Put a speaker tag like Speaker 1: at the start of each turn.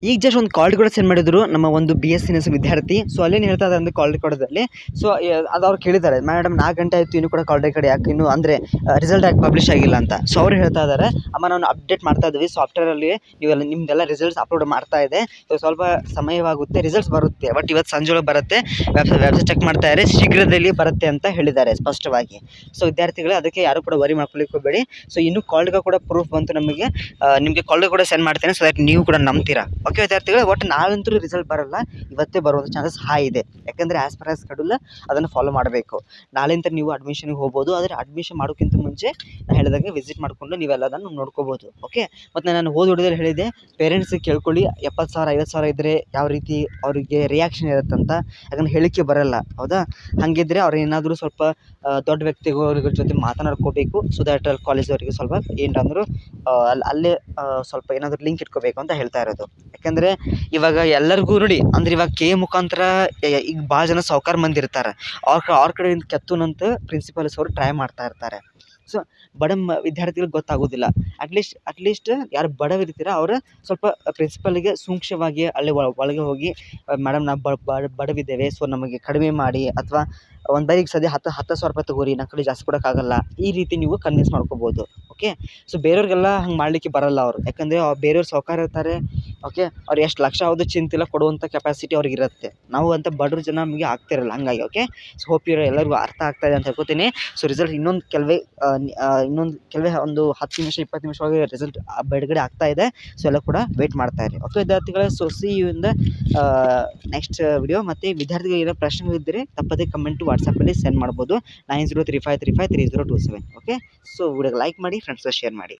Speaker 1: ಈಗ ಜಸ್ಟ್ ಒಂದು ಕಾಲ್ ಕೂಡ ಸೆಂಡ್ ಮಾಡಿದ್ರು ನಮ್ಮ ಒಂದು ಬಿ ಎಸ್ ಸಿ ನರ್ಸ್ ವಿದ್ಯಾರ್ಥಿ ಸೊ ಅಲ್ಲೇನು ಹೇಳ್ತಾ ಇದ್ದಾರೆ ಅಂದರೆ ಕಾಲ್ ರೆಕಾರ್ಡದಲ್ಲಿ ಸೊ ಅದು ಅವ್ರು ಕೇಳಿದ್ದಾರೆ ಮೇಡಮ್ ನಾಲ್ಕು ಗಂಟೆ ಆಯಿತು ಇನ್ನೂ ಕೂಡ ಕಾಲ್ ರೆಕಾರ್ಡ್ ಯಾಕೆ ಇನ್ನೂ ಅಂದರೆ ರಿಸಲ್ಟ್ ಯಾಕೆ ಪಬ್ಲಿಷ್ ಆಗಿಲ್ಲ ಅಂತ ಸೊ ಅವ್ರು ಹೇಳ್ತಾ ಇದ್ದಾರೆ ಅಮ್ಮ ನಾವು ಅಪ್ಡೇಟ್ ಮಾಡ್ತಾ ಇದ್ವಿ ಸಾಫ್ಟ್ವೇರಲ್ಲಿ ನೀವೆಲ್ಲ ನಿಮ್ಮದೆಲ್ಲ ರಿಸಲ್ಟ್ಸ್ ಅಪ್ಲೋಡ್ ಮಾಡ್ತಾ ಇದೆ ಸೊ ಸ್ವಲ್ಪ ಸಮಯವಾಗುತ್ತೆ ರಿಸಲ್ಟ್ಸ್ ಬರುತ್ತೆ ಬಟ್ ಇವತ್ತು ಸಂಜೆ ಒಳಗೆ ಬರುತ್ತೆ ವೆಬ್ಸೈಟ್ ವೆಬ್ಸೈಟ್ ಚೆಕ್ ಮಾಡ್ತಾ ಇದ್ದಾರೆ ಶೀಘ್ರದಲ್ಲಿ ಬರುತ್ತೆ ಅಂತ ಹೇಳಿದ್ದಾರೆ ಸ್ಪಷ್ಟವಾಗಿ ಸೊ ವಿದ್ಯಾರ್ಥಿಗಳೇ ಅದಕ್ಕೆ ಯಾರು ಕೂಡ ವರಿ ಮಾಡ್ಕೊಳ್ಳಿಕ್ಕೆ ಹೋಗಬೇಡಿ ಸೊ ಇನ್ನೂ ಕಾಲ್ಗೆ ಕೂಡ ಪ್ರೂಫ್ ಬಂತು ನಮಗೆ ನಿಮಗೆ ಕಾಲ್ಗೆ ಕೂಡ ಸೆಂಡ್ ಮಾಡ್ತೇನೆ ಸೊ ದಟ್ ನೀವು ಕೂಡ ನಂಬ್ತೀರಾ ಓಕೆ ವಿದ್ಯಾರ್ಥಿಗಳೇ ಒಟ್ಟು ನಾಳಂತೂ ರಿಸಲ್ಟ್ ಬರಲ್ಲ ಇವತ್ತೇ ಬರುವಂಥ ಚಾನ್ಸಸ್ ಹೈ ಇದೆ ಯಾಕಂದರೆ ಆ್ಯಸ್ ಪರ್ ಆಸ್ ಶೆಡ್ಯೂಲ್ ಅದನ್ನು ಫಾಲೋ ಮಾಡಬೇಕು ನಾಳೆಯಿಂದ ನೀವು ಅಡ್ಮಿಷನ್ಗೆ ಹೋಗ್ಬೋದು ಆದರೆ ಅಡ್ಮಿಷನ್ ಮಾಡೋಕ್ಕಿಂತ ಮುಂಚೆ ನಾನು ಹೇಳಿದಂಗೆ ವಿಸಿಟ್ ಮಾಡಿಕೊಂಡು ನೀವೆಲ್ಲದನ್ನು ನೋಡ್ಕೋಬೋದು ಓಕೆ ಮತ್ತು ನಾನು ಹೋದ ಹೊಡೆದಲ್ಲಿ ಹೇಳಿದೆ ಪೇರೆಂಟ್ಸಿಗೆ ಕೇಳ್ಕೊಳ್ಳಿ ಎಪ್ಪತ್ತು ಸಾವಿರ ಐವತ್ತು ಸಾವಿರ ಇದ್ದರೆ ಯಾವ ರೀತಿ ಅವರಿಗೆ ರಿಯಾಕ್ಷನ್ ಇರುತ್ತಂತ ಯಾಕಂದ್ರೆ ಹೇಳಿಕೆ ಬರಲ್ಲ ಹೌದಾ ಹಾಗಿದ್ರೆ ಅವ್ರು ಏನಾದರೂ ಸ್ವಲ್ಪ ಆ, ದೊಡ್ಡ ವ್ಯಕ್ತಿಗಳ ಜೊತೆ ಮಾತನಾಡ್ಕೋಬೇಕು ಸೊ ದ್ಯಾಟ್ ಅಲ್ಲಿ ಕಾಲೇಜವರಿಗೆ ಸ್ವಲ್ಪ ಏನಂದ್ರು ಅಲ್ಲಿ ಅಲ್ಲೇ ಆ, ಸ್ವಲ್ಪ ಏನಾದರೂ ಲಿಂಕ್ ಇಟ್ಕೋಬೇಕು ಅಂತ ಹೇಳ್ತಾ ಇರೋದು ಯಾಕಂದರೆ ಇವಾಗ ಎಲ್ಲರಿಗೂ ನೋಡಿ ಅಂದ್ರೆ ಇವಾಗ ಕೆ ಮುಖಾಂತರ ಯ- ಈಗ ಭಾಳ ಜನ ಸಾವ್ಕಾರ ಮಂದಿ ಇರ್ತಾರೆ ಅವ್ರ ಕ ಅವ್ರ ಕಡೆಯಿಂದ ಕೆತ್ತುನಂತ ಪ್ರಿನ್ಸಿಪಲ್ಸ್ ಅವರು ಟ್ರೈ ಮಾಡ್ತಾ ಇರ್ತಾರೆ ಸೊ ಬಡ ಮ ವಿದ್ಯಾರ್ಥಿಗಳಿಗೆ ಗೊತ್ತಾಗೋದಿಲ್ಲ ಅಟ್ಲೀಸ್ಟ್ ಅಟ್ಲೀಸ್ಟ್ ಯಾರು ಬಡವಿರ್ತೀರ ಅವರು ಸ್ವಲ್ಪ ಪ್ರಿನ್ಸಿಪಲ್ಗೆ ಸೂಕ್ಷ್ಮವಾಗಿ ಅಲ್ಲಿ ಒಳ- ಒಳಗೆ ಹೋಗಿ ಮೇಡಮ್ ನಾವು ಬಡವಿದ್ದೇವೆ ಸೊ ನಮಗೆ ಕಡಿಮೆ ಮಾಡಿ ಅಥವಾ ಒಂದು ಬೈಕ್ ಸದ್ಯ ಹತ್ತು ಹತ್ತು ಸಾವಿರ ರೂಪಾಯಿ ತಗೋರಿ ನನ್ನ ಕಡೆ ಜಾಸ್ತಿ ಕೊಡೋಕ್ಕಾಗಲ್ಲ ಈ ರೀತಿ ನೀವು ಕನ್ವಿನ್ಸ್ ಮಾಡ್ಕೋಬೋದು ಓಕೆ ಸೊ ಬೇರೆಯವ್ರಿಗೆಲ್ಲ ಹಂಗೆ ಮಾಡಲಿಕ್ಕೆ ಬರಲ್ಲ ಅವರು ಯಾಕಂದರೆ ಬೇರೆಯವ್ರು ಸಾವ್ಕಾರ ಇರ್ತಾರೆ ಓಕೆ ಅವ್ರು ಎಷ್ಟು ಲಕ್ಷ ಆಗೋದು ಚಿಂತಿಲ್ಲ ಕೊಡುವಂಥ ಕೆಪಾಸಿಟಿ ಅವ್ರಿಗೆ ಇರುತ್ತೆ ನಾವು ಅಂತ ಬಡವ್ರ ಜನ ನಮಗೆ ಆಗ್ತಿರಲ್ಲ ಹಂಗಾಗಿ ಓಕೆ ಸೊ ಹೋಪ್ ಇರೋ ಎಲ್ಲರಿಗೂ ಅರ್ಥ ಆಗ್ತಾ ಇದೆ ಅಂತ ಹೇಳ್ಕೊತೀನಿ ಸೊ ರಿಸಲ್ಟ್ ಇನ್ನೊಂದು ಕೆಲವೇ ಇನ್ನೊಂದು ಕೆಲವೇ ಒಂದು ಹತ್ತು ನಿಮಿಷ ಇಪ್ಪತ್ತು ನಿಮಿಷ ಒಳಗೆ ರಿಸಲ್ಟ್ ಬಿಡುಗಡೆ ಆಗ್ತಾ ಇದೆ ಸೊ ಎಲ್ಲ ಕೂಡ ವೇಟ್ ಮಾಡ್ತಾ ಇರಿ ಓಕೆ ವಿದ್ಯಾರ್ಥಿಗಳೇ ಸೊ ಸಿ ಯು ಇಂದ ನೆಕ್ಸ್ಟ್ ವಿಡಿಯೋ ಮತ್ತು ವಿದ್ಯಾರ್ಥಿಗಳಿಗೆ ಏನೋ ಪ್ರಶ್ನೆಗಳಿದ್ದರೆ ತಪ್ಪದೇ ಕಮೆಂಟು ವಾಟ್ಸಪ್ಪಲ್ಲಿ ಸೆಂಡ್ ಮಾಡ್ಬೋದು nine zero three five three five three zero two seven okay so ವಿಡಿಯೋಗೆ ಲೈಕ್ ಮಾಡಿ ಫ್ರೆಂಡ್ಸ್ಗೆ ಶೇರ್ ಮಾಡಿ